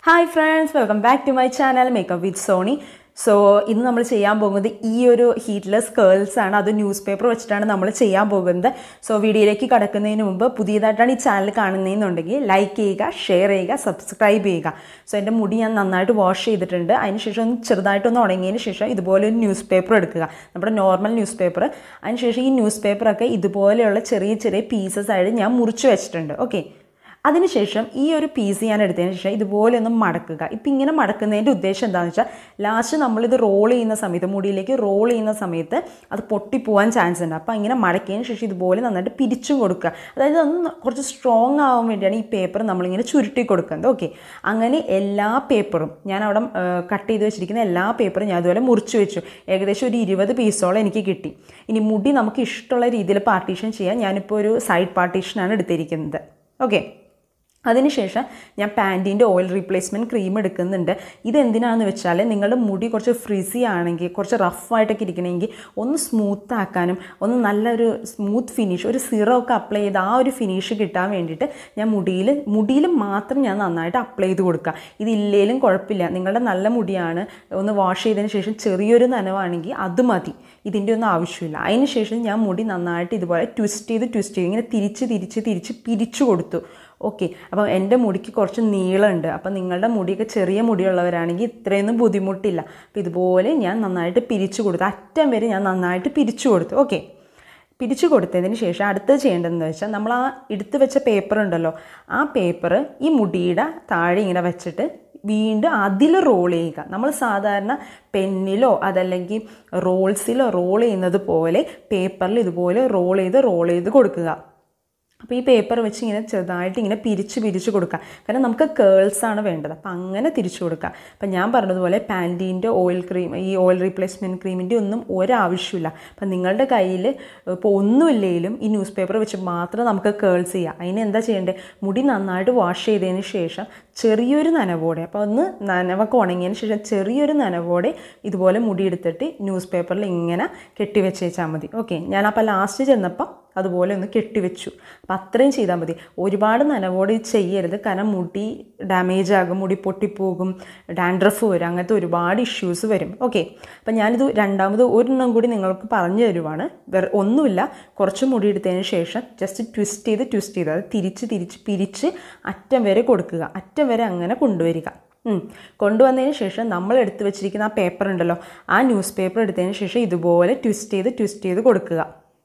Hi friends welcome back to my channel makeup with Soni so ഇന്ന് നമ്മൾ ചെയ്യാൻ പോകുന്നത് ഈ ഒരു ഹീറ്റ്ലെസ് കേൾസ് ആണ് അത് ന്യൂസ് പേപ്പർ വെച്ചിട്ടാണ് നമ്മൾ ചെയ്യാൻ പോകുന്നത് സോ വീഡിയോയിലേക്ക് കടക്കുന്നതിന് മുമ്പ് പുതിയതായിട്ടാണ് ഈ ചാനൽ കാണുന്നതെന്നുണ്ടെങ്കിൽ ലൈക്ക് ചെയ്യുക ഷെയർ ചെയ്യുക സബ്സ്ക്രൈബ് ചെയ്യുക സോ എൻ്റെ മുടി ഞാൻ നന്നായിട്ട് വാഷ് ചെയ്തിട്ടുണ്ട് അതിനുശേഷം ഒന്ന് ചെറുതായിട്ടൊന്ന് ഉണങ്ങിയതിന് ശേഷം ഇതുപോലെ ഒരു ന്യൂസ് പേപ്പർ എടുക്കുക നമ്മുടെ നോർമൽ ന്യൂസ് പേപ്പർ അതിനുശേഷം ഈ ന്യൂസ് പേപ്പറൊക്കെ ഇതുപോലെയുള്ള ചെറിയ ചെറിയ പീസസ് ആയിട്ട് ഞാൻ മുറിച്ച് വെച്ചിട്ടുണ്ട് ഓക്കെ അതിനുശേഷം ഈ ഒരു പീസ് ഞാൻ എടുത്തതിന് ശേഷം ഇതുപോലെ ഒന്ന് മടക്കുക ഇപ്പം ഇങ്ങനെ മടക്കുന്നതിൻ്റെ ഉദ്ദേശം എന്താണെന്ന് വെച്ചാൽ ലാസ്റ്റ് നമ്മളിത് റോൾ ചെയ്യുന്ന സമയത്ത് മുടിയിലേക്ക് റോൾ ചെയ്യുന്ന സമയത്ത് അത് പൊട്ടിപ്പോവാൻ ചാൻസ് ഉണ്ട് അപ്പോൾ ഇങ്ങനെ മടക്കിയതിന് ശേഷം ഇതുപോലെ നന്നായിട്ട് പിരിച്ചും കൊടുക്കുക അതായത് ഒന്ന് കുറച്ച് സ്ട്രോങ് ആവാൻ വേണ്ടിയാണ് ഈ പേപ്പർ നമ്മളിങ്ങനെ ചുരുട്ടി കൊടുക്കുന്നത് ഓക്കെ അങ്ങനെ എല്ലാ പേപ്പറും ഞാൻ അവിടെ കട്ട് ചെയ്ത് വെച്ചിരിക്കുന്ന എല്ലാ പേപ്പറും ഞാൻ അതുപോലെ മുറിച്ച് വെച്ചു ഏകദേശം ഒരു ഇരുപത് പീസോളം എനിക്ക് കിട്ടി ഇനി മുടി നമുക്ക് ഇഷ്ടമുള്ള രീതിയിൽ പാർട്ടീഷൻ ചെയ്യാൻ ഞാനിപ്പോൾ ഒരു സൈഡ് പാർട്ടീഷനാണ് എടുത്തിരിക്കുന്നത് ഓക്കെ അതിനുശേഷം ഞാൻ പാൻറ്റീൻ്റെ ഓയിൽ റീപ്ലേസ്മെൻറ്റ് ക്രീം എടുക്കുന്നുണ്ട് ഇതെന്തിനാണെന്ന് വെച്ചാൽ നിങ്ങളുടെ മുടി കുറച്ച് ഫ്രിസി ആണെങ്കിൽ കുറച്ച് റഫായിട്ടൊക്കെ ഇരിക്കണമെങ്കിൽ ഒന്ന് സ്മൂത്ത് ആക്കാനും ഒന്ന് നല്ലൊരു സ്മൂത്ത് ഫിനിഷ് ഒരു സിറമൊക്കെ അപ്ലൈ ചെയ്ത് ആ ഒരു ഫിനിഷ് കിട്ടാൻ വേണ്ടിയിട്ട് ഞാൻ മുടിയിൽ മുടിയിൽ മാത്രം ഞാൻ നന്നായിട്ട് അപ്ലൈ ചെയ്ത് കൊടുക്കുക ഇതില്ലേലും കുഴപ്പമില്ല നിങ്ങളുടെ നല്ല മുടിയാണ് ഒന്ന് വാഷ് ചെയ്തതിന് ശേഷം ചെറിയൊരു നനവാണെങ്കിൽ അത് മതി ഇതിൻ്റെ ഒന്നും ആവശ്യമില്ല അതിന് ശേഷം ഞാൻ മുടി നന്നായിട്ട് ഇതുപോലെ ട്വിസ്റ്റ് ചെയ്ത് ട്വിസ്റ്റ് ചെയ്ത് ഇങ്ങനെ തിരിച്ച് തിരിച്ച് തിരിച്ച് പിരിച്ചു കൊടുത്തു ഓക്കെ അപ്പം എൻ്റെ മുടിക്ക് കുറച്ച് നീളമുണ്ട് അപ്പം നിങ്ങളുടെ മുടിയൊക്കെ ചെറിയ മുടിയുള്ളവരാണെങ്കിൽ ഇത്രയൊന്നും ബുദ്ധിമുട്ടില്ല അപ്പോൾ ഇതുപോലെ ഞാൻ നന്നായിട്ട് പിരിച്ചു കൊടുത്തു അറ്റം വരെ ഞാൻ നന്നായിട്ട് പിരിച്ചു കൊടുത്തു ഓക്കെ പിരിച്ചു കൊടുത്തതിന് ശേഷം അടുത്തത് ചെയ്യേണ്ടതെന്ന് വെച്ചാൽ നമ്മൾ ആ എടുത്തു വെച്ച പേപ്പർ ഉണ്ടല്ലോ ആ പേപ്പർ ഈ മുടിയുടെ താഴെ ഇങ്ങനെ വെച്ചിട്ട് വീണ്ടും അതിൽ റോൾ ചെയ്യുക നമ്മൾ സാധാരണ പെന്നിലോ അതല്ലെങ്കിൽ റോൾസിലോ റോൾ ചെയ്യുന്നത് പോലെ പേപ്പറിൽ ഇതുപോലെ റോൾ ചെയ്ത് റോൾ ചെയ്ത് കൊടുക്കുക അപ്പോൾ ഈ പേപ്പർ വെച്ച് ഇങ്ങനെ ചെറുതായിട്ട് ഇങ്ങനെ പിരിച്ച് പിരിച്ച് കൊടുക്കുക കാരണം നമുക്ക് കേൾസ് ആണ് വേണ്ടത് അപ്പോൾ അങ്ങനെ തിരിച്ചു കൊടുക്കുക അപ്പം ഞാൻ പറഞ്ഞതുപോലെ പാൻറ്റീൻ്റെ ഓയിൽ ക്രീം ഈ ഓയിൽ റീപ്ലേസ്മെൻറ്റ് ക്രീമിൻ്റെ ഒന്നും ഒരാവശ്യമില്ല അപ്പം നിങ്ങളുടെ കയ്യിൽ ഇപ്പോൾ ഒന്നുമില്ലെങ്കിലും ഈ ന്യൂസ് പേപ്പർ വെച്ച് മാത്രം നമുക്ക് കേൾസ് ചെയ്യാം അതിന് എന്താ ചെയ്യേണ്ടത് മുടി നന്നായിട്ട് വാഷ് ചെയ്തതിന് ശേഷം ചെറിയൊരു നനവോടെ അപ്പോൾ ഒന്ന് നനവൊക്കെ ഉണങ്ങിയതിന് ശേഷം ചെറിയൊരു നനവോടെ ഇതുപോലെ മുടി എടുത്തിട്ട് ന്യൂസ് പേപ്പറിൽ ഇങ്ങനെ കെട്ടിവെച്ച് വെച്ചാൽ മതി ഓക്കെ ഞാനപ്പോൾ ലാസ്റ്റ് ചെന്നപ്പോൾ അതുപോലെ ഒന്ന് കെട്ടിവെച്ചു അപ്പം അത്രയും ചെയ്താൽ മതി ഒരുപാട് നനവോട് ചെയ്യരുത് കാരണം മുടി ഡാമേജ് ആകും മുടി പൊട്ടിപ്പോകും ഡാൻഡ്രഫ് വരും അങ്ങനത്തെ ഒരുപാട് ഇഷ്യൂസ് വരും ഓക്കെ അപ്പം ഞാനിത് രണ്ടാമത് ഒരെണ്ണം കൂടി നിങ്ങൾക്ക് പറഞ്ഞു തരുവാണ് വേറെ ഒന്നുമില്ല കുറച്ച് മുടി എടുത്തതിന് ശേഷം ജസ്റ്റ് ട്വിസ്റ്റ് ചെയ്ത് ട്വിസ്റ്റ് ചെയ്ത് അത് തിരിച്ച് തിരിച്ച് പിരിച്ച് അറ്റം വരെ കൊടുക്കുക അറ്റം വരെ അങ്ങനെ കൊണ്ടുവരിക കൊണ്ടുവന്നതിന് ശേഷം നമ്മൾ എടുത്തു വെച്ചിരിക്കുന്ന ആ പേപ്പർ ഉണ്ടല്ലോ ആ ന്യൂസ് പേപ്പർ എടുത്തതിന് ശേഷം ഇതുപോലെ ട്വിസ്റ്റ് ചെയ്ത് ട്വിസ്റ്റ് ചെയ്ത് കൊടുക്കുക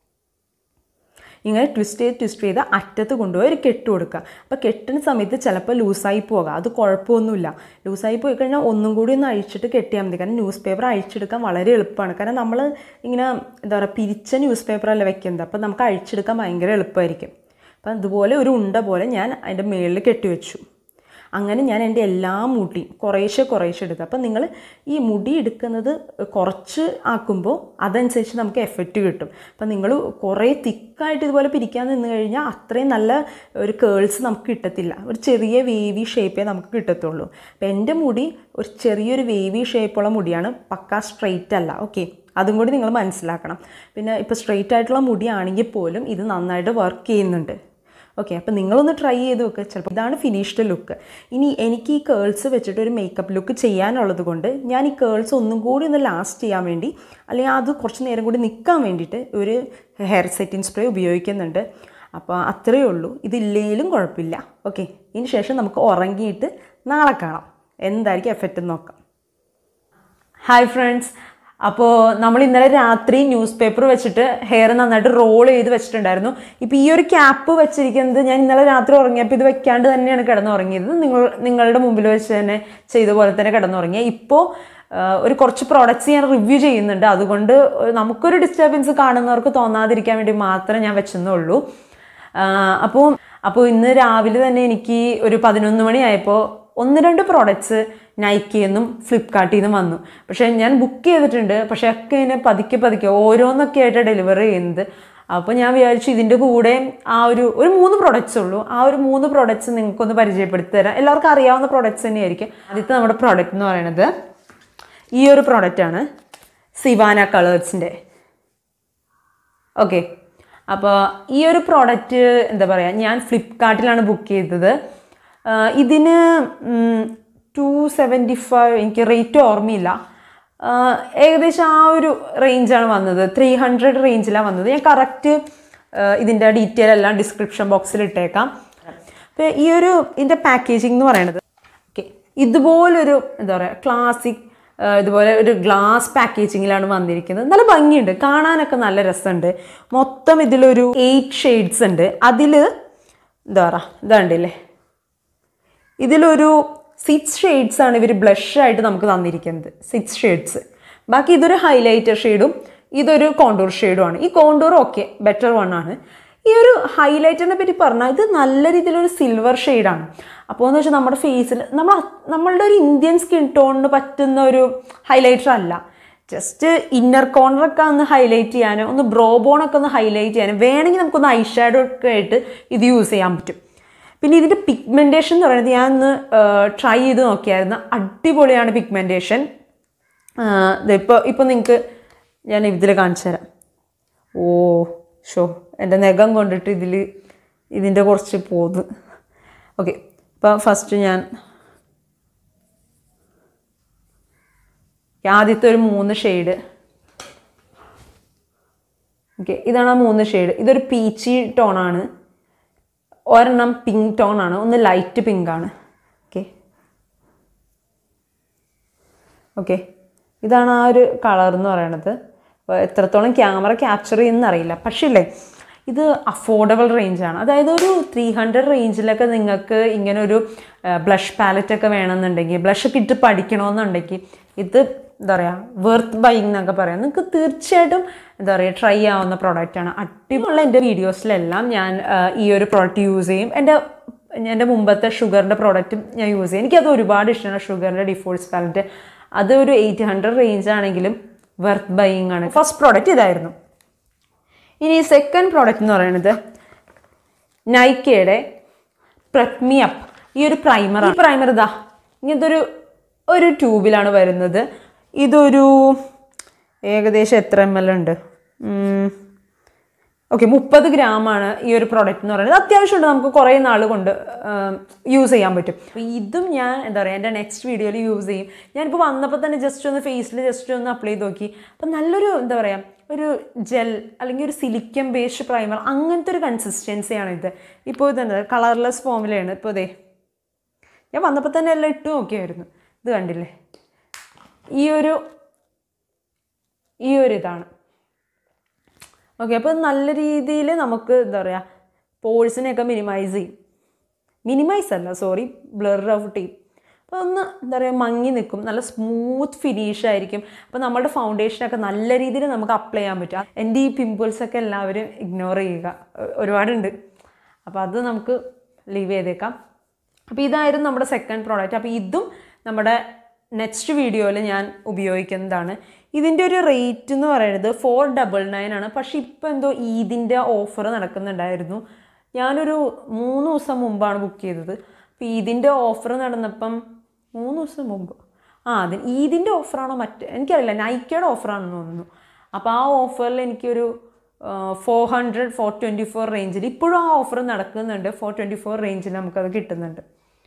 ഇങ്ങനെ ട്വിസ്റ്റ് ചെയ്ത് ട്വിസ്റ്റ് ചെയ്ത് അറ്റത്ത് കൊണ്ടുപോയി ഒരു കെട്ട് കൊടുക്കുക അപ്പോൾ കെട്ടുന്ന സമയത്ത് ചിലപ്പോൾ ലൂസായി പോകാം അത് കുഴപ്പമൊന്നുമില്ല ലൂസായി പോയി കഴിഞ്ഞാൽ ഒന്നും കൂടി ഒന്ന് അഴിച്ചിട്ട് കെട്ടിയാൽ മതി കാരണം ന്യൂസ് പേപ്പർ അഴിച്ചെടുക്കാൻ വളരെ എളുപ്പമാണ് കാരണം നമ്മൾ ഇങ്ങനെ എന്താ പറയുക പിരിച്ച ന്യൂസ് പേപ്പറല്ല വെക്കുന്നത് അപ്പോൾ നമുക്ക് അഴിച്ചെടുക്കാൻ ഭയങ്കര എളുപ്പമായിരിക്കും അപ്പം അതുപോലെ ഒരു ഉണ്ട പോലെ ഞാൻ അതിൻ്റെ മുകളിൽ കെട്ടിവെച്ചു അങ്ങനെ ഞാൻ എൻ്റെ എല്ലാ മുടിയും കുറേശ്ശെ കുറേശ്ശെ എടുക്കുക അപ്പം നിങ്ങൾ ഈ മുടി എടുക്കുന്നത് കുറച്ച് ആക്കുമ്പോൾ അതനുസരിച്ച് നമുക്ക് എഫക്റ്റ് കിട്ടും അപ്പം നിങ്ങൾ കുറേ തിക്കായിട്ട് ഇതുപോലെ പിരിക്കാൻ നിന്ന് കഴിഞ്ഞാൽ അത്രയും നല്ല ഒരു കേൾസ് നമുക്ക് കിട്ടത്തില്ല ഒരു ചെറിയ വേവി ഷേപ്പേ നമുക്ക് കിട്ടത്തുള്ളൂ അപ്പം എൻ്റെ മുടി ഒരു ചെറിയൊരു വേവി ഷേപ്പുള്ള മുടിയാണ് പക്ക സ്ട്രെയിറ്റ് അല്ല ഓക്കെ അതും കൂടി നിങ്ങൾ മനസ്സിലാക്കണം പിന്നെ ഇപ്പോൾ സ്ട്രെയിറ്റ് ആയിട്ടുള്ള മുടിയാണെങ്കിൽ പോലും ഇത് നന്നായിട്ട് വർക്ക് ചെയ്യുന്നുണ്ട് ഓക്കെ അപ്പോൾ നിങ്ങളൊന്ന് ട്രൈ ചെയ്ത് നോക്കുക ചിലപ്പോൾ ഇതാണ് ഫിനിഷ്ഡ് ലുക്ക് ഇനി എനിക്ക് ഈ കേൾസ് വെച്ചിട്ട് ഒരു മേക്കപ്പ് ലുക്ക് ചെയ്യാനുള്ളത് കൊണ്ട് ഞാൻ ഈ കേൾസ് ഒന്നും കൂടി ഒന്ന് ലാസ്റ്റ് ചെയ്യാൻ വേണ്ടി അല്ലെങ്കിൽ അത് കുറച്ച് നേരം കൂടി നിൽക്കാൻ വേണ്ടിയിട്ട് ഒരു ഹെയർ സെറ്റിംഗ് സ്പ്രേ ഉപയോഗിക്കുന്നുണ്ട് അപ്പോൾ അത്രയേ ഉള്ളൂ ഇതില്ലെങ്കിലും കുഴപ്പമില്ല ഓക്കെ ഇതിന് ശേഷം നമുക്ക് ഉറങ്ങിയിട്ട് നാളെ കാണാം എന്തായിരിക്കും എഫക്റ്റ് നോക്കാം ഹായ് ഫ്രണ്ട്സ് അപ്പോൾ നമ്മൾ ഇന്നലെ രാത്രി ന്യൂസ് പേപ്പർ വെച്ചിട്ട് ഹെയർ നന്നായിട്ട് റോൾ ചെയ്ത് വെച്ചിട്ടുണ്ടായിരുന്നു ഇപ്പോൾ ഈ ഒരു ക്യാപ്പ് വെച്ചിരിക്കുന്നത് ഞാൻ ഇന്നലെ രാത്രി ഉറങ്ങിയപ്പോൾ ഇത് വെക്കാണ്ട് തന്നെയാണ് കിടന്നുറങ്ങിയത് നിങ്ങൾ നിങ്ങളുടെ മുമ്പിൽ വെച്ച് തന്നെ ചെയ്ത പോലെ തന്നെ കിടന്നുറങ്ങിയ ഇപ്പോൾ ഒരു കുറച്ച് പ്രോഡക്റ്റ്സ് ഞാൻ റിവ്യൂ ചെയ്യുന്നുണ്ട് അതുകൊണ്ട് നമുക്കൊരു ഡിസ്റ്റർബൻസ് കാണുന്നവർക്ക് തോന്നാതിരിക്കാൻ വേണ്ടി മാത്രമേ ഞാൻ വെച്ചെന്നേ ഉള്ളൂ അപ്പോൾ അപ്പോൾ ഇന്ന് രാവിലെ തന്നെ എനിക്ക് ഒരു പതിനൊന്ന് മണിയായപ്പോൾ ഒന്ന് രണ്ട് പ്രോഡക്റ്റ്സ് നൈക്കിയിൽ നിന്നും ഫ്ലിപ്കാർട്ടിൽ നിന്നും വന്നു പക്ഷേ ഞാൻ ബുക്ക് ചെയ്തിട്ടുണ്ട് പക്ഷേ ഒക്കെ ഇങ്ങനെ പതുക്കെ പതുക്കെ ഓരോന്നൊക്കെ ആയിട്ട് ഡെലിവറി ചെയ്യുന്നത് അപ്പോൾ ഞാൻ വിചാരിച്ചു ഇതിൻ്റെ കൂടെ ആ ഒരു ഒരു മൂന്ന് പ്രൊഡക്ട്സ് ഉള്ളൂ ആ ഒരു മൂന്ന് പ്രൊഡക്ട്സ് നിങ്ങൾക്കൊന്ന് പരിചയപ്പെടുത്തി തരാം എല്ലാവർക്കും അറിയാവുന്ന പ്രൊഡക്ട്സ് തന്നെയായിരിക്കും ആദ്യത്തെ നമ്മുടെ പ്രോഡക്റ്റ് എന്ന് പറയുന്നത് ഈ ഒരു പ്രോഡക്റ്റാണ് സിവാന കളേഴ്സിൻ്റെ ഓക്കെ അപ്പോൾ ഈ ഒരു പ്രോഡക്റ്റ് എന്താ പറയുക ഞാൻ ഫ്ലിപ്കാർട്ടിലാണ് ബുക്ക് ചെയ്തത് ഇതിന് ടു സെവൻറ്റി ഫൈവ് എനിക്ക് റേറ്റ് ഓർമ്മയില്ല ആ, ഏകദേശം ആ ഒരു റേഞ്ചാണ് വന്നത് ത്രീ ഹൺഡ്രഡ് റേഞ്ചിലാണ് വന്നത് ഞാൻ കറക്റ്റ് ഇതിൻ്റെ ഡീറ്റെയിൽ എല്ലാം ഡിസ്ക്രിപ്ഷൻ ബോക്സിൽ ഇട്ടേക്കാം അപ്പോൾ ഈ ഒരു ഇതിൻ്റെ പാക്കേജിംഗ് എന്ന് പറയുന്നത് ഓക്കെ ഇതുപോലൊരു എന്താ പറയുക ക്ലാസിക് ഇതുപോലെ ഒരു ഗ്ലാസ് പാക്കേജിങ്ങിലാണ് വന്നിരിക്കുന്നത് നല്ല ഭംഗിയുണ്ട് കാണാനൊക്കെ നല്ല രസമുണ്ട് മൊത്തം ഇതിലൊരു എയ്റ്റ് ഷെയ്ഡ്സ് ഉണ്ട് അതിൽ എന്താ പറയുക ഇതാണ്ടില്ലേ ഇതിലൊരു സിക്സ് ഷെയ്ഡ്സ് ആണ് ഇവർ ബ്ലഷ് ആയിട്ട് നമുക്ക് തന്നിരിക്കുന്നത് സിക്സ് ഷെയ്ഡ്സ് ബാക്കി ഇതൊരു ഹൈലൈറ്റർ ഷെയ്ഡും ഇതൊരു കോണ്ടൂർ ഷെയ്ഡും ആണ് ഈ കോണ്ടൂർ ഓക്കെ ബെറ്റർ വൺ ആണ് ഈ ഒരു ഹൈലൈറ്ററിനെ പറ്റി പറഞ്ഞാൽ ഇത് നല്ല രീതിയിലൊരു സിൽവർ ഷെയ്ഡാണ് അപ്പോൾ എന്ന് വെച്ചാൽ നമ്മുടെ ഫേസിൽ നമ്മൾ നമ്മളുടെ ഒരു ഇന്ത്യൻ സ്കിൻ ടോണിന് പറ്റുന്ന ഒരു ഹൈലൈറ്റർ അല്ല ജസ്റ്റ് ഇന്നർ കോർണറൊക്കെ ഒന്ന് ഹൈലൈറ്റ് ചെയ്യാനോ ഒന്ന് ബ്രോ ബോണൊക്കെ ഒന്ന് ഹൈലൈറ്റ് ചെയ്യാനോ വേണമെങ്കിൽ നമുക്കൊന്ന് ഐ ഷാഡോ ഒക്കെ ആയിട്ട് ഇത് യൂസ് ചെയ്യാൻ പറ്റും പിന്നെ ഇതിൻ്റെ പിഗ്മെൻറ്റേഷൻ എന്ന് പറയുന്നത് ഞാൻ ഒന്ന് ട്രൈ ചെയ്ത് നോക്കിയായിരുന്നു അടിപൊളിയാണ് പിഗ്മെൻറ്റേഷൻ ഇപ്പോൾ ഇപ്പോൾ നിങ്ങൾക്ക് ഞാൻ ഇതിൽ കാണിച്ചു തരാം ഓ ഷോ എൻ്റെ നഖം കൊണ്ടിട്ട് ഇതിൽ ഇതിൻ്റെ കുറച്ച് പോന്ന് ഓക്കെ ഇപ്പോൾ ഫസ്റ്റ് ഞാൻ ആദ്യത്തെ ഒരു മൂന്ന് ഷെയ്ഡ് ഓക്കെ ഇതാണ് ആ മൂന്ന് ഷെയ്ഡ് ഇതൊരു പീച്ചി ടോണാണ് ഒരെണ്ണം പിങ്ക് ടോൺ ആണ് ഒന്ന് ലൈറ്റ് പിങ്ക് ആണ് ഓക്കെ ഓക്കെ ഇതാണ് ആ ഒരു കളർ എന്ന് പറയണത് അപ്പോൾ എത്രത്തോളം ക്യാമറ ക്യാപ്ചർ ചെയ്യുന്ന അറിയില്ല പക്ഷേ ഇല്ലേ ഇത് അഫോർഡബിൾ റേഞ്ചാണ് അതായത് ഒരു ത്രീ ഹൺഡ്രഡ് റേഞ്ചിലൊക്കെ നിങ്ങൾക്ക് ഇങ്ങനെ ഒരു ബ്ലഷ് പാലറ്റ് ഒക്കെ വേണമെന്നുണ്ടെങ്കിൽ ബ്ലഷ് ഒക്കെ ഇട്ട് പഠിക്കണമെന്നുണ്ടെങ്കിൽ ഇത് എന്താ പറയുക വെർത്ത് ബൈങ് എന്നൊക്കെ പറയാം നിങ്ങൾക്ക് തീർച്ചയായിട്ടും എന്താ പറയുക ട്രൈ ആവുന്ന പ്രോഡക്റ്റാണ് അടിപൊളിയുള്ള എൻ്റെ വീഡിയോസിലെല്ലാം ഞാൻ ആ, ഈ ഒരു പ്രോഡക്റ്റ് യൂസ് ചെയ്യും എൻ്റെ എൻ്റെ മുമ്പത്തെ ഷുഗറിൻ്റെ പ്രോഡക്റ്റും ഞാൻ യൂസ് ചെയ്യും എനിക്കത് ഒരുപാട് ഇഷ്ടമാണ് ഷുഗറിൻ്റെ ഡിഫോൾട്ട്സ് പാലറ്റ് അത് ഒരു എയ്റ്റ് ഹൺഡ്രഡ് റേഞ്ച് ആണെങ്കിലും വെർത്ത് ബൈയിങ് ആണ് ഫസ്റ്റ് പ്രോഡക്റ്റ് ഇതായിരുന്നു ഇനി സെക്കൻഡ് പ്രോഡക്റ്റ് എന്ന് പറയുന്നത് നൈക്കയുടെ പ്രത്മി അപ്പ് ഈ ഒരു പ്രൈമർ ഈ പ്രൈമർ ഇതാ ഇങ്ങനത്തെ ഒരു ഒരു ട്യൂബിലാണ് വരുന്നത് ഇതൊരു ഏകദേശം എത്ര എം എൽ ഉണ്ട് ഓക്കെ മുപ്പത് ഗ്രാമാണ് ഈ ഒരു പ്രോഡക്റ്റ് എന്ന് പറയുന്നത് അത്യാവശ്യമുണ്ട് നമുക്ക് കുറേ നാൾ കൊണ്ട് യൂസ് ചെയ്യാൻ പറ്റും അപ്പോൾ ഇതും ഞാൻ എന്താ പറയുക എൻ്റെ നെക്സ്റ്റ് വീഡിയോയിൽ യൂസ് ചെയ്യും ഞാനിപ്പോൾ വന്നപ്പോൾ തന്നെ ജസ്റ്റ് ഒന്ന് ഫേസിൽ ജസ്റ്റ് ഒന്ന് അപ്ലൈ ചെയ്ത് നോക്കി അപ്പം നല്ലൊരു എന്താ പറയുക ഒരു ജെൽ അല്ലെങ്കിൽ ഒരു സിലിക്കൻ ബേസ്ഡ് പ്രൈമർ അങ്ങനത്തെ ഒരു കൺസിസ്റ്റൻസിയാണ് ഇത് ഇപ്പോൾ ഇതെന്താ കളർലെസ് ഫോമിലാണ് ഇപ്പോൾ ഇതേ ഞാൻ വന്നപ്പോൾ തന്നെ എല്ലാം ഇട്ട് നോക്കിയായിരുന്നു ഇത് കണ്ടില്ലേ ഈ ഒരു ഈ ഒരു ഇതാണ് ഓക്കെ അപ്പോൾ നല്ല രീതിയിൽ നമുക്ക് എന്താ പറയുക പോഴ്സിനെയൊക്കെ മിനിമൈസ് ചെയ്യും മിനിമൈസ് അല്ല സോറി ബ്ലർ ഔട്ട് ചെയ്യും അപ്പോൾ ഒന്ന് എന്താ പറയുക മങ്ങി നിൽക്കും നല്ല സ്മൂത്ത് ഫിനിഷ് ആയിരിക്കും അപ്പോൾ നമ്മുടെ ഫൗണ്ടേഷനൊക്കെ നല്ല രീതിയിൽ നമുക്ക് അപ്ലൈ ചെയ്യാൻ പറ്റും എൻ്റെ ഈ പിമ്പിൾസൊക്കെ എല്ലാവരും ഇഗ്നോർ ചെയ്യുക ഒ- ഒരുപാടുണ്ട് അപ്പോൾ അത് നമുക്ക് ലീവ് ചെയ്തേക്കാം അപ്പോൾ ഇതായിരുന്നു നമ്മുടെ സെക്കൻഡ് പ്രോഡക്റ്റ് അപ്പോൾ ഇതും നമ്മുടെ നെക്സ്റ്റ് വീഡിയോയിൽ ഞാൻ ഉപയോഗിക്കുന്നതാണ് ഇതിൻ്റെ ഒരു റേറ്റ് എന്ന് പറയുന്നത് ഫോർ ഡബിൾ നയൻ ആണ് പക്ഷേ ഇപ്പോൾ എന്തോ ഈദിൻ്റെ ഓഫർ നടക്കുന്നുണ്ടായിരുന്നു ഞാനൊരു മൂന്ന് ദിവസം മുമ്പാണ് ബുക്ക് ചെയ്തത് അപ്പോൾ ഈദിൻ്റെ ഓഫർ നടന്നപ്പം മൂന്ന് ദിവസം മുമ്പ് ആ അത് ഈദിൻ്റെ ഓഫറാണോ മറ്റ് എനിക്കറിയില്ല നൈക്കയുടെ ഓഫറാണെന്ന് തോന്നുന്നു അപ്പോൾ ആ ഓഫറിൽ എനിക്കൊരു four hundred four twenty four റേഞ്ചിൽ ഇപ്പോഴും ആ ഓഫർ നടക്കുന്നുണ്ട് ഫോർ ട്വൻറ്റി ഫോർ റേഞ്ചിൽ നമുക്കത് കിട്ടുന്നുണ്ട്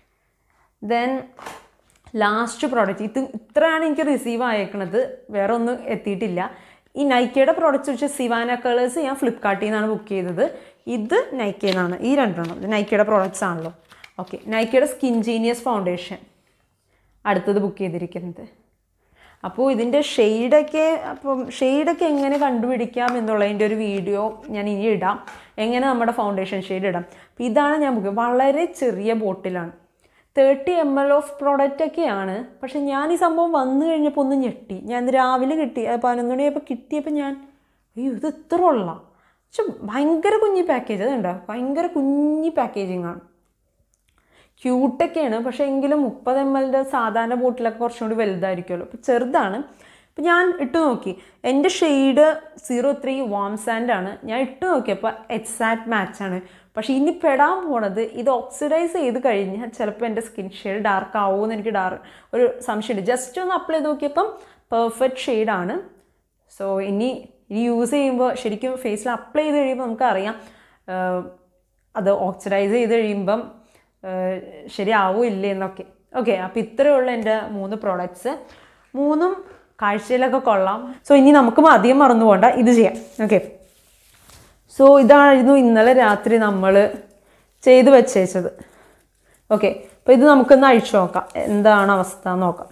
ദെൻ ലാസ്റ്റ് പ്രോഡക്റ്റ് ഇത് ഇത്രയാണ് എനിക്ക് റിസീവ് ആയേക്കണത് വേറെ ഒന്നും എത്തിയിട്ടില്ല ഈ നൈക്കയുടെ പ്രോഡക്റ്റ്സ് വെച്ച് സിവാന കളേഴ്സ് ഞാൻ ഫ്ലിപ്കാർട്ടിൽ നിന്നാണ് ബുക്ക് ചെയ്തത് ഇത് നൈക്കയിൽ നിന്നാണ് ഈ രണ്ടെണ്ണം ഇത് നൈക്കയുടെ പ്രോഡക്റ്റ്സ് ആണല്ലോ ഓക്കെ നൈക്കയുടെ സ്കിൻ ജീനിയസ് ഫൗണ്ടേഷൻ അടുത്തത് ബുക്ക് ചെയ്തിരിക്കുന്നത് അപ്പോൾ ഇതിൻ്റെ ഷെയ്ഡൊക്കെ അപ്പം ഷെയ്ഡൊക്കെ എങ്ങനെ കണ്ടുപിടിക്കാം എന്നുള്ളതിൻ്റെ ഒരു വീഡിയോ ഞാൻ ഇനി ഇടാം എങ്ങനെ നമ്മുടെ ഫൗണ്ടേഷൻ ഷെയ്ഡ് ഇടാം അപ്പോൾ ഇതാണ് ഞാൻ ബുക്ക് വളരെ ചെറിയ ബോട്ടിലാണ് thirty M L of product ഒക്കെയാണ് പക്ഷെ ഞാൻ ഈ സംഭവം വന്നു കഴിഞ്ഞപ്പോൾ ഒന്ന് ഞെട്ടി ഞാൻ ഇന്ന് രാവിലെ കിട്ടി അത് പതിനൊന്ന് മണിയായപ്പോൾ കിട്ടിയപ്പോൾ ഞാൻ അയ്യോ ഇത് ഇത്ര ഉള്ള പക്ഷെ ഭയങ്കര കുഞ്ഞി പാക്കേജ് അതുണ്ടോ ഭയങ്കര കുഞ്ഞി പാക്കേജിങ് ആണ് ക്യൂട്ടൊക്കെയാണ് പക്ഷേ എങ്കിലും മുപ്പത് എം എല്ലിൻ്റെ സാധാരണ ബോട്ടിലൊക്കെ കുറച്ചും കൂടി വലുതായിരിക്കുമല്ലോ അപ്പോൾ ചെറുതാണ് അപ്പോൾ ഞാൻ ഇട്ട് നോക്കി എൻ്റെ shade zero three warm sand ആണ് ഞാൻ ഇട്ട് നോക്കിയപ്പോൾ എക്സാക്ട് മാച്ചാണ് പക്ഷേ ഇനി പെടാൻ പോണത് ഇത് ഓക്സിഡൈസ് ചെയ്ത് കഴിഞ്ഞാൽ ചിലപ്പോൾ എൻ്റെ സ്കിൻ ഷെയ്ഡ് ഡാർക്ക് ആവുമെന്ന് എനിക്ക് ഡാർ ഒരു സംശയമുണ്ട് ജസ്റ്റ് ഒന്ന് അപ്ലൈ ചെയ്ത് നോക്കിയപ്പം പെർഫെക്റ്റ് ഷെയ്ഡാണ് സോ ഇനി ഇനി യൂസ് ചെയ്യുമ്പോൾ ശരിക്കും ഫേസിൽ അപ്ലൈ ചെയ്ത് കഴിയുമ്പോൾ നമുക്കറിയാം ആഹ് അത് ഓക്സിഡൈസ് ചെയ്ത് കഴിയുമ്പം ആഹ് ശരിയാവോ ഇല്ലേ എന്നൊക്കെ ഓക്കെ അപ്പോൾ ഇത്രയേ ഉള്ളൂ എൻ്റെ മൂന്ന് പ്രോഡക്റ്റ്സ് മൂന്നും കാഴ്ചയിലൊക്കെ കൊള്ളാം സോ ഇനി നമുക്ക് അധികം മറന്നു പോകണ്ട ഇത് ചെയ്യാം ഓക്കെ സോ ഇതായിരുന്നു ഇന്നലെ രാത്രി നമ്മൾ ചെയ്ത് വെച്ചേച്ചത് ഓക്കെ അപ്പോൾ ഇത് നമുക്കൊന്ന് അഴിച്ചു നോക്കാം എന്താണ് അവസ്ഥ എന്ന് നോക്കാം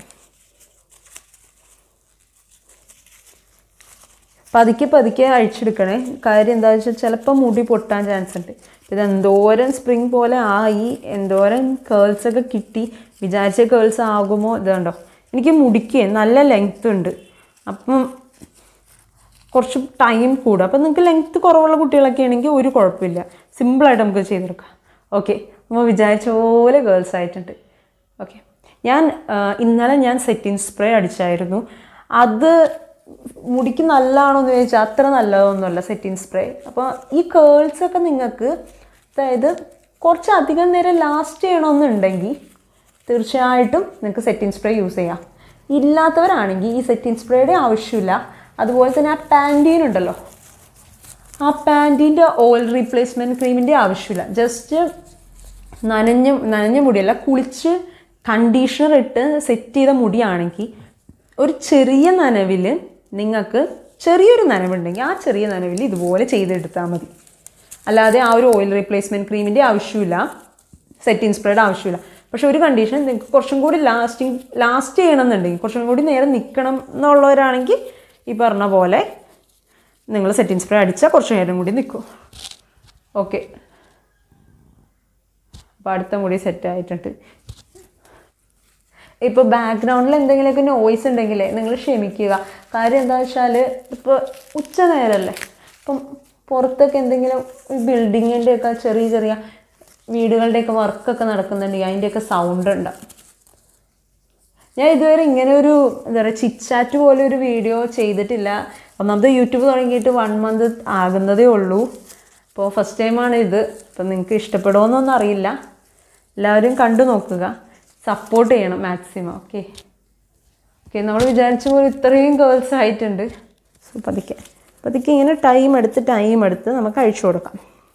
പതുക്കെ പതുക്കെ അഴിച്ചെടുക്കണേ കാര്യം എന്താ വെച്ചാൽ ചിലപ്പോൾ മുടി പൊട്ടാൻ ചാൻസ് ഉണ്ട് ഇത് എന്തോരം സ്പ്രിങ് പോലെ ആയി എന്തോരം കേൾസ് ഒക്കെ കിട്ടി വിചാരിച്ച കേൾസ് ആകുമോ ഇത് കണ്ടോ എനിക്ക് മുടിക്ക് നല്ല ലെങ്ത് ഉണ്ട് അപ്പം കുറച്ച് ടൈം കൂടും അപ്പം നിങ്ങൾക്ക് ലെങ്ത് കുറവുള്ള കുട്ടികളൊക്കെ ആണെങ്കിൽ ഒരു കുഴപ്പമില്ല സിമ്പിളായിട്ട് നമുക്ക് ചെയ്തെടുക്കാം ഓക്കെ നമ്മൾ വിചാരിച്ച പോലെ ഗേൾസ് ആയിട്ടുണ്ട് ഓക്കെ ഞാൻ ആ, ഇന്നലെ ഞാൻ സെറ്റിംഗ് സ്പ്രേ അടിച്ചായിരുന്നു അത് മുടിക്ക് നല്ലതാണോ എന്ന് ചോദിച്ചാൽ അത്ര നല്ലതൊന്നുമല്ല സെറ്റിംഗ് സ്പ്രേ അപ്പോൾ ഈ കേൾസ് ഒക്കെ നിങ്ങൾക്ക് അതായത് കുറച്ച് അധികം നേരം ലാസ്റ്റ് ചെയ്യണമെന്നുണ്ടെങ്കിൽ തീർച്ചയായിട്ടും നിങ്ങൾക്ക് സെറ്റിംഗ് സ്പ്രേ യൂസ് ചെയ്യാം ഇല്ലാത്തവരാണെങ്കിൽ ഈ സെറ്റിംഗ് സ്പ്രേയുടെ ആവശ്യമില്ല അതുപോലെ തന്നെ ആ പാൻറ്റീൻ ഉണ്ടല്ലോ ആ പാൻറ്റീൻ്റെ ഓയിൽ റീപ്ലേസ്മെൻറ്റ് ക്രീമിൻ്റെ ആവശ്യമില്ല ജസ്റ്റ് നനഞ്ഞ നനഞ്ഞ മുടിയല്ല കുളിച്ച് കണ്ടീഷണർ ഇട്ട് സെറ്റ് ചെയ്ത മുടിയാണെങ്കിൽ ഒരു ചെറിയ നനവിൽ നിങ്ങൾക്ക് ചെറിയൊരു നനവുണ്ടെങ്കിൽ ആ ചെറിയ നനവിൽ ഇതുപോലെ ചെയ്തെടുത്താൽ മതി അല്ലാതെ ആ ഒരു ഓയിൽ റീപ്ലേസ്മെൻറ്റ് ക്രീമിൻ്റെ ആവശ്യമില്ല സെറ്റിംഗ് സ്പ്രേയുടെ ആവശ്യമില്ല പക്ഷെ ഒരു കണ്ടീഷൻ നിങ്ങൾക്ക് കുറച്ചും കൂടി ലാസ്റ്റിംഗ് ലാസ്റ്റ് ചെയ്യണമെന്നുണ്ടെങ്കിൽ കുറച്ചും കൂടി നേരം നിൽക്കണം എന്നുള്ളവരാണെങ്കിൽ ഈ പറഞ്ഞ പോലെ നിങ്ങൾ സെറ്റിംഗ് സ്പ്രേ അടിച്ചാൽ കുറച്ച് നേരം കൂടി നിൽക്കും ഓക്കെ അപ്പോൾ അടുത്ത മുടി സെറ്റ് ആയിട്ടുണ്ട് ഇപ്പോൾ ബാക്ക്ഗ്രൗണ്ടിൽ എന്തെങ്കിലുമൊക്കെ നോയ്സ് ഉണ്ടെങ്കിലേ നിങ്ങൾ ക്ഷമിക്കുക കാര്യം എന്താ വെച്ചാൽ ഇപ്പോൾ ഉച്ച നേരമല്ലേ ഇപ്പം പുറത്തൊക്കെ എന്തെങ്കിലും ബിൽഡിങ്ങിൻ്റെയൊക്കെ ചെറിയ ചെറിയ വീടുകളുടെയൊക്കെ വർക്കൊക്കെ നടക്കുന്നുണ്ടെങ്കിൽ അതിൻ്റെയൊക്കെ സൗണ്ട് ഉണ്ടാവും ഞാൻ ഇതുവരെ ഇങ്ങനെ ഒരു എന്താ പറയുക ചിറ്റാറ്റ് പോലെ ഒരു വീഡിയോ ചെയ്തിട്ടില്ല ഒന്നാമത് യൂട്യൂബ് തുടങ്ങിയിട്ട് വൺ മന്ത് ആകുന്നതേ ഉള്ളൂ അപ്പോൾ ഫസ്റ്റ് ടൈമാണ് ഇത് അപ്പം നിങ്ങൾക്ക് ഇഷ്ടപ്പെടുമോയെന്നൊന്നും അറിയില്ല എല്ലാവരും കണ്ടു നോക്കുക സപ്പോർട്ട് ചെയ്യണം മാക്സിമം ഓക്കെ ഓക്കെ നമ്മൾ വിചാരിച്ച പോലെ ഇത്രയും ഗേൾസ് ആയിട്ടുണ്ട് സോ പതുക്കെ പതുക്കെ ഇങ്ങനെ ടൈം എടുത്ത് ടൈം എടുത്ത് നമുക്ക് അഴിച്ചു കൊടുക്കാം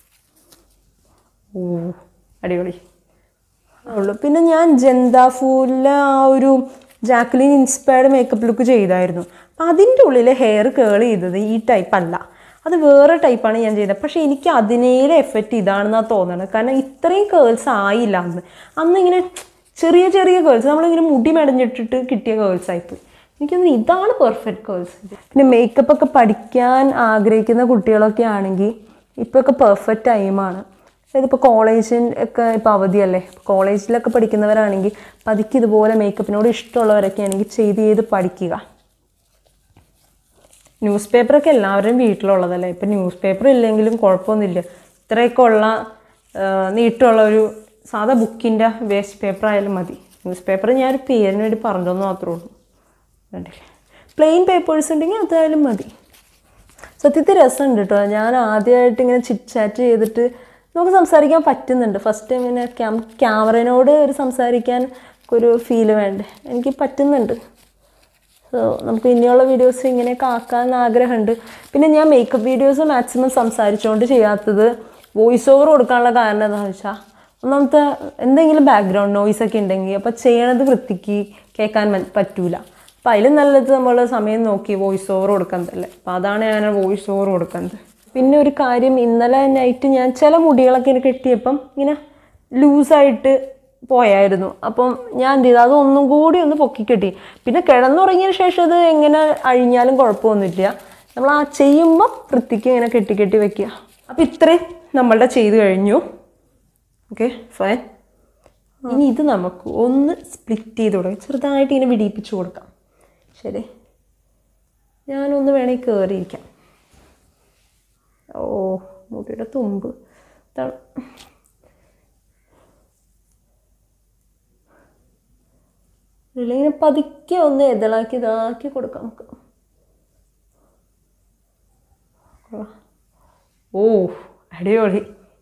ഓ അടിപൊളി ഉള്ളൂ പിന്നെ ഞാൻ ജന്താഫൂലിലെ ആ ഒരു ജാക്ലിൻ ഇൻസ്പയർഡ് മേക്കപ്പ് ലുക്ക് ചെയ്തായിരുന്നു അപ്പം അതിൻ്റെ ഉള്ളിൽ ഹെയർ കേൾ ചെയ്തത് ഈ ടൈപ്പ് അല്ല അത് വേറെ ടൈപ്പാണ് ഞാൻ ചെയ്തത് പക്ഷേ എനിക്ക് അതിനേലെ എഫക്റ്റ് ഇതാണെന്നാണ് തോന്നുന്നത് കാരണം ഇത്രയും കേൾസ് ആയില്ല അന്ന് അന്ന് ഇങ്ങനെ ചെറിയ ചെറിയ കേൾസ് നമ്മളിങ്ങനെ മുടി മെടഞ്ഞിട്ടിട്ട് കിട്ടിയ കേൾസ് ആയിപ്പോയി എനിക്കൊന്നും ഇതാണ് പെർഫെക്റ്റ് കേൾസ് പിന്നെ മേക്കപ്പ് ഒക്കെ പഠിക്കാൻ ആഗ്രഹിക്കുന്ന കുട്ടികളൊക്കെ ആണെങ്കിൽ ഇപ്പോൾ ഒക്കെ പെർഫെക്റ്റ് ടൈമാണ് അതായത് ഇപ്പോൾ കോളേജിൽ ഒക്കെ ഇപ്പോൾ അവധിയല്ലേ കോളേജിലൊക്കെ പഠിക്കുന്നവരാണെങ്കിൽ പതുക്കെ ഇതുപോലെ മേക്കപ്പിനോട് ഇഷ്ടമുള്ളവരൊക്കെ ആണെങ്കിൽ ചെയ്ത് ചെയ്ത് പഠിക്കുക ന്യൂസ് പേപ്പറൊക്കെ എല്ലാവരുടെയും വീട്ടിലുള്ളതല്ലേ ഇപ്പം ന്യൂസ് പേപ്പർ ഇല്ലെങ്കിലും കുഴപ്പമൊന്നുമില്ല ഇത്രയൊക്കെ ഉള്ള ആ, നീട്ടമുള്ള ഒരു സാധാ ബുക്കിൻ്റെ വേസ്റ്റ് പേപ്പർ ആയാലും മതി ന്യൂസ് പേപ്പർ ഞാൻ ഒരു പേരിന് വേണ്ടി പറഞ്ഞതെന്ന് മാത്രമേ ഉള്ളൂ കണ്ടില്ലേ പ്ലെയിൻ പേപ്പേഴ്സ് ഉണ്ടെങ്കിൽ അതായാലും മതി സത്യത്തിൽ രസമുണ്ട് കേട്ടോ ഞാൻ ആദ്യമായിട്ട് ഇങ്ങനെ ചിറ്റ് ചാറ്റ് ചെയ്തിട്ട് നമുക്ക് സംസാരിക്കാൻ പറ്റുന്നുണ്ട് ഫസ്റ്റ് ടൈം ഇങ്ങനെ ക്യാം ക്യാമറയോട് ഒരു സംസാരിക്കാൻ ഒരു ഫീല് വേണ്ടേ എനിക്ക് പറ്റുന്നുണ്ട് സോ നമുക്ക് ഇനിയുള്ള വീഡിയോസ് ഇങ്ങനെയൊക്കെ ആക്കാൻ ആഗ്രഹമുണ്ട് പിന്നെ ഞാൻ മേക്കപ്പ് വീഡിയോസ് മാക്സിമം സംസാരിച്ചുകൊണ്ട് ചെയ്യാത്തത് വോയിസ് ഓവർ കൊടുക്കാനുള്ള കാരണം എന്താണെന്ന് വെച്ചാൽ ഒന്നാമത്തെ എന്തെങ്കിലും ബാക്ക്ഗ്രൗണ്ട് നോയ്സ് ഒക്കെ ഉണ്ടെങ്കിൽ അപ്പോൾ ചെയ്യണത് വൃത്തിക്ക് കേൾക്കാൻ മ- പറ്റൂല അപ്പോൾ അതിൽ നല്ലത് നമ്മൾ സമയം നോക്കി വോയിസ് ഓവർ കൊടുക്കുന്നതല്ലേ അപ്പോൾ അതാണ് ഞാൻ വോയിസ് ഓവർ കൊടുക്കുന്നത് പിന്നെ ഒരു കാര്യം ഇന്നലെ നൈറ്റ് ഞാൻ ചില മുടികളൊക്കെ ഇങ്ങനെ കെട്ടിയപ്പം ഇങ്ങനെ ലൂസായിട്ട് പോയായിരുന്നു അപ്പം ഞാൻ എന്ത് ചെയ്തു അതൊന്നും കൂടി ഒന്ന് പൊക്കി കെട്ടി പിന്നെ കിടന്നുറങ്ങിയതിന് ശേഷം അത് എങ്ങനെ അഴിഞ്ഞാലും കുഴപ്പമൊന്നുമില്ല നമ്മൾ ആ ചെയ്യുമ്പോൾ വൃത്തിക്ക് ഇങ്ങനെ കെട്ടി കെട്ടി വെക്കുക അപ്പം ഇത്രയും നമ്മളുടെ ചെയ്ത് കഴിഞ്ഞു ഓക്കെ ഫൈൻ ഇനി ഇത് നമുക്ക് ഒന്ന് സ്പ്ലിറ്റ് ചെയ്ത് കൊടുക്കാം ചെറുതായിട്ട് ഇങ്ങനെ വിടിയിപ്പിച്ച് കൊടുക്കാം ശരി ഞാനൊന്ന് വേണമെങ്കിൽ കയറിയിരിക്കാം ഓ മുടിയുടെ തുമ്പ് ഇതാണ് ഇങ്ങനെ പതുക്കെ ഒന്ന് എതളാക്കി ഇതാക്കി കൊടുക്കാം നമുക്ക് കൊള്ളാം. ഓ അടിപൊളി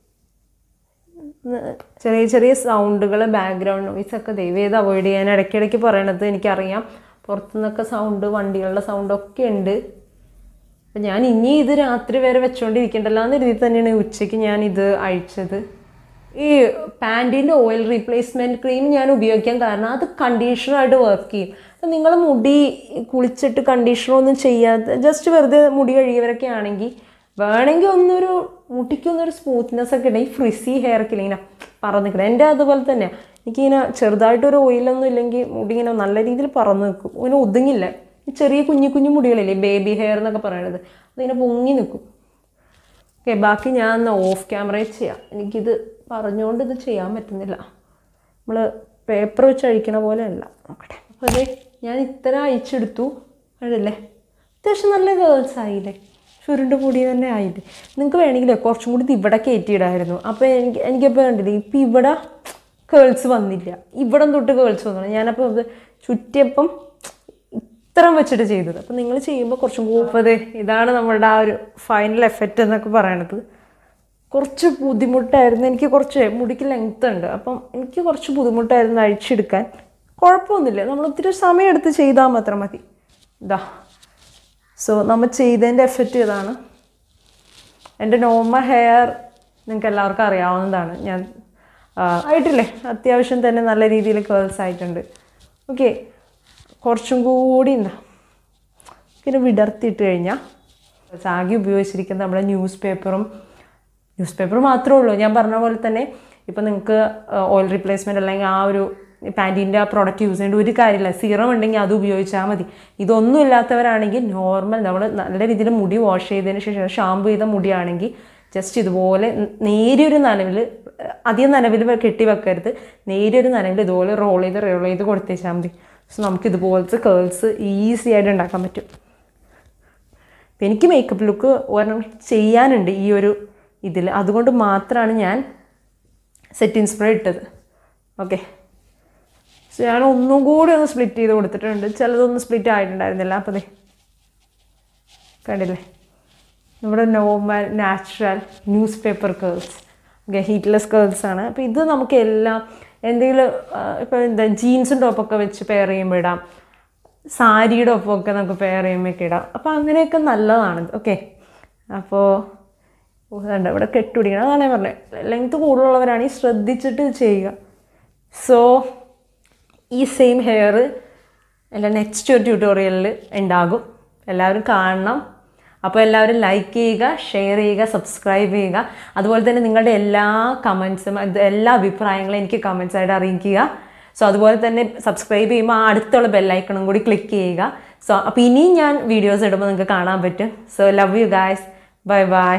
ന്ന് ചെറിയ ചെറിയ സൗണ്ടുകൾ ബാക്ക്ഗ്രൗണ്ട് നോയ്സ് ഒക്കെ ദയവേത് അവോയ്ഡ് ചെയ്യാൻ ഇടയ്ക്കിടയ്ക്ക് പറയണത് എനിക്കറിയാം പുറത്തുനിന്നൊക്കെ സൗണ്ട് വണ്ടികളുടെ സൗണ്ട് ഒക്കെ ഉണ്ട് അപ്പം ഞാൻ ഇനി ഇത് രാത്രി വരെ വെച്ചുകൊണ്ടിരിക്കണ്ടല്ലോ എന്ന് രീതിയിൽ തന്നെയാണ് ഉച്ചയ്ക്ക് ഞാൻ ഇത് അഴിച്ചത് ഈ പാൻറ്റിൻ്റെ ഓയിൽ റീപ്ലേസ്മെൻറ്റ് ക്രീം ഞാൻ ഉപയോഗിക്കാൻ കാരണം അത് കണ്ടീഷണറായിട്ട് വർക്ക് ചെയ്യും അപ്പം നിങ്ങൾ മുടി കുളിച്ചിട്ട് കണ്ടീഷണറൊന്നും ചെയ്യാതെ ജസ്റ്റ് വെറുതെ മുടി കഴുകിയവരൊക്കെ ആണെങ്കിൽ വേണമെങ്കിൽ ഒന്നൊരു മുടിക്കൊന്നൊരു സ്മൂത്ത്നെസ് ഒക്കെ ഉണ്ടെങ്കിൽ ഫ്രിസി ഹെയർ ഒക്കെ ഇങ്ങനെ പറന്ന് നിൽക്കണം എൻ്റെ അതുപോലെ തന്നെയാണ് എനിക്കിങ്ങനെ ചെറുതായിട്ടൊരു ഓയിലൊന്നും ഇല്ലെങ്കിൽ മുടി ഇങ്ങനെ നല്ല രീതിയിൽ പറന്ന് നിൽക്കും ഇങ്ങനെ ഒതുങ്ങില്ല ഈ ചെറിയ കുഞ്ഞു കുഞ്ഞു മുടികളില്ലേ ബേബി ഹെയർ എന്നൊക്കെ പറയണത് അതിങ്ങനെ പൊങ്ങി നിൽക്കും ഓക്കെ ബാക്കി ഞാൻ ഓഫ് ക്യാമറയിൽ ചെയ്യാം എനിക്കിത് പറഞ്ഞുകൊണ്ട് ഇത് ചെയ്യാൻ പറ്റുന്നില്ല നമ്മൾ പേപ്പർ വെച്ച് അഴിക്കണ പോലെ അല്ല നോക്കട്ടെ അപ്പോൾ അതെ ഞാൻ ഇത്ര അയച്ചെടുത്തു കണ്ടില്ലേ അത്യാവശ്യം നല്ല ഗേൾസ് ആയില്ലേ ചുരുണ്ട് പൊടി തന്നെ ആയില്ലേ നിങ്ങൾക്ക് വേണമെങ്കിലേ കുറച്ചും കൂടി ഇത് ഇവിടെ കയറ്റിയിടായിരുന്നു അപ്പോൾ എനിക്ക് എനിക്കപ്പോൾ കണ്ടില്ലേ ഇപ്പം ഇവിടെ കേൾസ് വന്നില്ല ഇവിടം തൊട്ട് കേൾസ് വന്നു ഞാനപ്പോൾ ഇത് ചുറ്റിയപ്പം ഇത്രയും വെച്ചിട്ട് ചെയ്തത് അപ്പം നിങ്ങൾ ചെയ്യുമ്പോൾ കുറച്ചും കൂപ്പത് ഇതാണ് നമ്മളുടെ ആ ഒരു ഫൈനൽ എഫക്റ്റ് എന്നൊക്കെ പറയണത് കുറച്ച് ബുദ്ധിമുട്ടായിരുന്നു എനിക്ക് കുറച്ച് മുടിക്ക് ലെങ്ത് ഉണ്ട് അപ്പം എനിക്ക് കുറച്ച് ബുദ്ധിമുട്ടായിരുന്നു അഴിച്ചെടുക്കാൻ കുഴപ്പമൊന്നുമില്ല നമ്മൾ ഒത്തിരി സമയം എടുത്ത് ചെയ്താൽ മാത്രം മതി ഇതാ സോ നമ്മൾ ചെയ്തതിൻ്റെ എഫക്റ്റ് ഇതാണ് എൻ്റെ നോർമൽ ഹെയർ നിങ്ങൾക്ക് എല്ലാവർക്കും അറിയാവുന്നതാണ് ഞാൻ ആ, ആയിട്ടില്ലേ അത്യാവശ്യം തന്നെ നല്ല രീതിയിൽ കേൾസ് ആയിട്ടുണ്ട് ഓക്കെ കുറച്ചും കൂടി എന്താ പിന്നെ വിടർത്തിയിട്ട് കഴിഞ്ഞാൽ ആകെ ഉപയോഗിച്ചിരിക്കുന്ന നമ്മുടെ ന്യൂസ് പേപ്പറും ന്യൂസ് പേപ്പർ മാത്രമേ ഉള്ളൂ ഞാൻ പറഞ്ഞ പോലെ തന്നെ ഇപ്പം നിങ്ങൾക്ക് ഓയിൽ റീപ്ലേസ്മെൻറ്റ് അല്ലെങ്കിൽ ആ ഒരു പാൻറ്റീൻ്റെ ആ പ്രോഡക്റ്റ് യൂസ് ചെയ്യേണ്ട ഒരു കാര്യമില്ല സീറം ഉണ്ടെങ്കിൽ അത് ഉപയോഗിച്ചാൽ മതി ഇതൊന്നും ഇല്ലാത്തവരാണെങ്കിൽ നോർമൽ നമ്മൾ നല്ല രീതിയിൽ മുടി വാഷ് ചെയ്തതിന് ശേഷം ഷാമ്പു ചെയ്ത മുടിയാണെങ്കിൽ ജസ്റ്റ് ഇതുപോലെ നേരിയൊരു നനവിൽ അധികം നനവിൽ കെട്ടി വെക്കരുത് നേരിയൊരു നനവിൽ ഇതുപോലെ റോൾ ചെയ്ത് റോൾ ചെയ്ത് കൊടുത്തേച്ചാൽ മതി സോ നമുക്ക് ഇതുപോലത്തെ കേൾസ് ഈസി ആയിട്ട് ഉണ്ടാക്കാൻ പറ്റും അപ്പം എനിക്ക് മേക്കപ്പ് ലുക്ക് ഒരെണ്ണം ചെയ്യാനുണ്ട് ഈ ഒരു ഇതിൽ അതുകൊണ്ട് മാത്രമാണ് ഞാൻ സെറ്റിംഗ് സ്പ്രേ ഇട്ടത് ഓക്കെ സോ ഞാൻ ഒന്നും കൂടി ഒന്ന് സ്പ്ലിറ്റ് ചെയ്ത് കൊടുത്തിട്ടുണ്ട് ചിലതൊന്നും സ്പ്ലിറ്റ് ആയിട്ടുണ്ടായിരുന്നില്ല അപ്പോൾ ദേ കണ്ടില്ലേ നമ്മുടെ normal natural news paper curls okay heatless curls ആണ് അപ്പോൾ ഇത് നമുക്ക് എല്ലാം എന്തെങ്കിലും ഇപ്പോൾ എന്താ ജീൻസും ടോപ്പൊക്കെ വെച്ച് പെയർ ചെയ്യുമ്പോൾ ഇടാം സാരിയുടെ ഒപ്പമൊക്കെ നമുക്ക് പെയർ ചെയ്യുമ്പോഴൊക്കെ ഇടാം അപ്പോൾ അങ്ങനെയൊക്കെ നല്ലതാണ് ഓക്കെ അപ്പോൾ ഇതുണ്ട് ഇവിടെ കെട്ടുപിടിക്കണം അതാണ് ഞാൻ പറഞ്ഞത് ലെങ്ത് കൂടുതലുള്ളവരാണെങ്കിൽ ശ്രദ്ധിച്ചിട്ട് ഇത് ചെയ്യുക സോ ഈ സെയിം ഹെയർ എൻ്റെ നെക്സ്റ്റ് ഒരു ട്യൂട്ടോറിയലിൽ ഉണ്ടാകും എല്ലാവരും കാണണം അപ്പോൾ എല്ലാവരും ലൈക്ക് ചെയ്യുക ഷെയർ ചെയ്യുക സബ്സ്ക്രൈബ് ചെയ്യുക അതുപോലെ തന്നെ നിങ്ങളുടെ എല്ലാ കമൻസും എല്ലാ അഭിപ്രായങ്ങളും എനിക്ക് കമൻസ് ആയിട്ട് അറിയിക്കുക സോ അതുപോലെ തന്നെ സബ്സ്ക്രൈബ് ചെയ്യുമ്പോൾ ആ അടുത്തുള്ള ബെല്ലൈക്കണും കൂടി ക്ലിക്ക് ചെയ്യുക സോ അപ്പോൾ ഇനിയും ഞാൻ വീഡിയോസ് ഇടുമ്പോൾ നിങ്ങൾക്ക് കാണാൻ പറ്റും so love you guys bye bye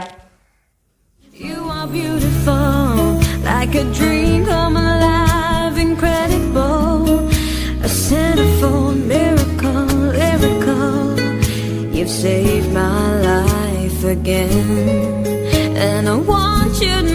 You are beautiful, like a dream come alive, incredible. A centerfold miracle, lyrical. You've saved my life again, and I want you to